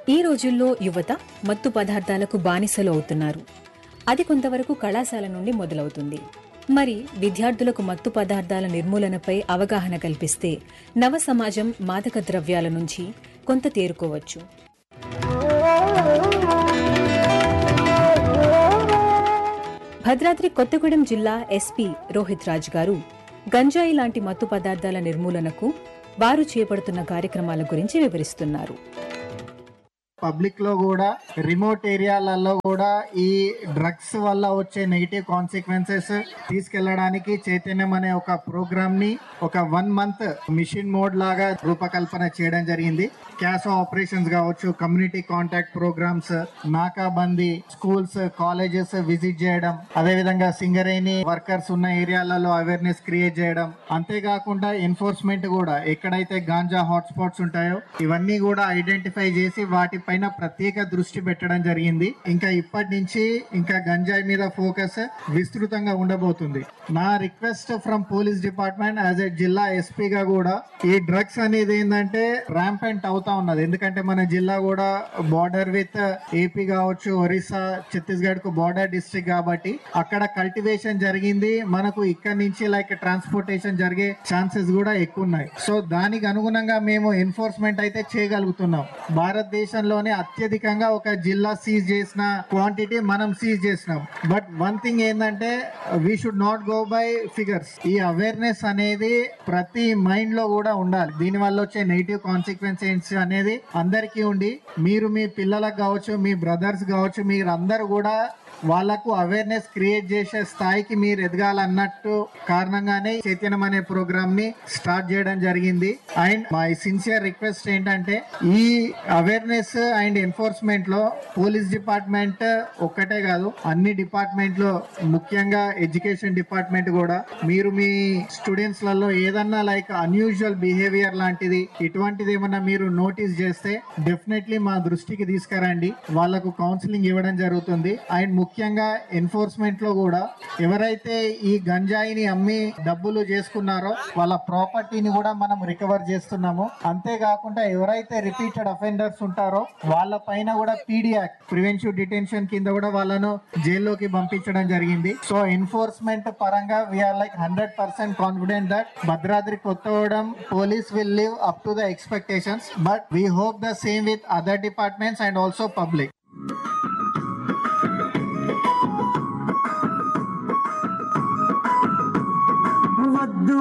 ఈ రోజుల్లో యువత మత్తు పదార్థాలకు బానిసలు అవుతున్నారు అది కొంతవరకు కళాశాల నుండి మొదలవుతుంది మరి విద్యార్థులకు మత్తు పదార్థాల నిర్మూలనపై అవగాహన కల్పిస్తే నవ సమాజం మాదక ద్రవ్యాల నుంచి కొంత తేరుకోవచ్చు భద్రాద్రి కొత్తగూడెం జిల్లా ఎస్పీ రోహిత్ రాజ్ గారు గంజాయి లాంటి మత్తు పదార్థాల నిర్మూలనకు వారు చేపడుతున్న కార్యక్రమాల గురించి వివరిస్తున్నారు పబ్లిక్ లో కూడా రిమోట్ ఏరియాలలో కూడా ఈ డ్రగ్స్ వల్ల వచ్చే నెగిటివ్ కాన్సిక్వెన్సెస్ తీసుకెళ్లడానికి చైతన్యం అనే ఒక ప్రోగ్రామ్ ని ఒక వన్ మంత్ మిషన్ మోడ్ లాగా రూపకల్పన చేయడం జరిగింది క్యాష్ ఆపరేషన్స్ కావచ్చు కమ్యూనిటీ కాంటాక్ట్ ప్రోగ్రామ్స్ నాకాబందీ స్కూల్స్ కాలేజెస్ విజిట్ చేయడం అదే విధంగా సింగరేణి వర్కర్స్ ఉన్న ఏరియాలలో అవేర్నెస్ క్రియేట్ చేయడం అంతేకాకుండా ఎన్ఫోర్స్మెంట్ కూడా ఎక్కడైతే గాంజా హాట్స్పాట్స్ ఉంటాయో ఇవన్నీ కూడా ఐడెంటిఫై చేసి వాటిపైన ప్రత్యేక దృష్టి పెట్టడం జరిగింది ఇంకా ఇప్పటి నుంచి ఇంకా గంజాయి మీద ఫోకస్ విస్తృతంగా ఉండబోతుంది నా request from police department as a జిల్లా ఎస్పీగా కూడా ఈ డ్రగ్స్ అనేది ఏంటంటే ర్యాంపెంట్ అవుతా ఉన్నది ఎందుకంటే మన జిల్లా కూడా బార్డర్ విత్ ఏపీ కావచ్చు ఒరిస్సా ఛత్తీస్గఢ్ కు బార్డర్ డిస్ట్రిక్ట్ కాబట్టి అక్కడ కల్టివేషన్ జరిగింది మనకు ఇక్కడ నుంచి లైక్ ట్రాన్స్పోర్టేషన్ జరిగే ఛాన్సెస్ కూడా ఎక్కువ ఉన్నాయి సో దానికి అనుగుణంగా మేము ఎన్ఫోర్స్మెంట్ అయితే చేయగలుగుతున్నాం భారతదేశంలోనే అత్యధికంగా ఒక జిల్లా సీజ్ చేసిన క్వాంటిటీ మనం సీజ్ చేసినాం బట్ వన్ థింగ్ ఏంటంటే we should not go by figures ఈ అవేర్నెస్ అనేది ప్రతి మైండ్ లో కూడా ఉండాలి దీని వల్ల వచ్చే నెగిటివ్ కాన్సిక్వెన్సెస్ అనేది అందరికీ ఉండి మీరు మీ పిల్లలకు కావచ్చు మీ బ్రదర్స్ కావచ్చు మీరు అందరు కూడా వాళ్ళకు అవేర్నెస్ క్రియేట్ చేసే స్థాయికి మీరు ఎదగాలన్నట్టు కారణంగానే చైతన్యం అనే ప్రోగ్రామ్ ని స్టార్ట్ చేయడం జరిగింది అండ్ మై సిన్సియర్ రిక్వెస్ట్ ఏంటంటే ఈ అవేర్నెస్ అండ్ ఎన్ఫోర్స్మెంట్ లో పోలీస్ డిపార్ట్మెంట్ ఒక్కటే కాదు అన్ని డిపార్ట్మెంట్ లో ముఖ్యంగా ఎడ్యుకేషన్ డిపార్ట్మెంట్ కూడా మీరు మీ స్టూడెంట్స్ లలో ఏదన్నా లైక్ అన్యూజువల్ బిహేవియర్ లాంటిది ఇటువంటిది ఏమన్నా మీరు నోటీస్ చేస్తే డెఫినెట్లీ మా దృష్టికి తీసుకురండి వాళ్ళకు కౌన్సిలింగ్ ఇవ్వడం జరుగుతుంది అండ్ ముఖ్యంగా ఎన్ఫోర్స్మెంట్ లో కూడా ఎవరైతే ఈ గంజాయిని అమ్మి డబ్బులు చేసుకున్నారో వాళ్ళ ప్రాపర్టీని కూడా మనం రికవర్ చేస్తున్నాము అంతేకాకుండా ఎవరైతే రిపీటెడ్ అఫెండర్స్ ఉంటారో వాళ్ళ పైన కూడా పీడీ యాక్ట్ ప్రివెన్షన్ డిటెన్షన్ కింద కూడా వాళ్ళను జైల్లోకి పంపించడం జరిగింది సో ఎన్ఫోర్స్మెంట్ పరంగా we are like hundred percent confident that Bhadradri Kothagudem police will live up to the expectations but we hope the same with other departments and also public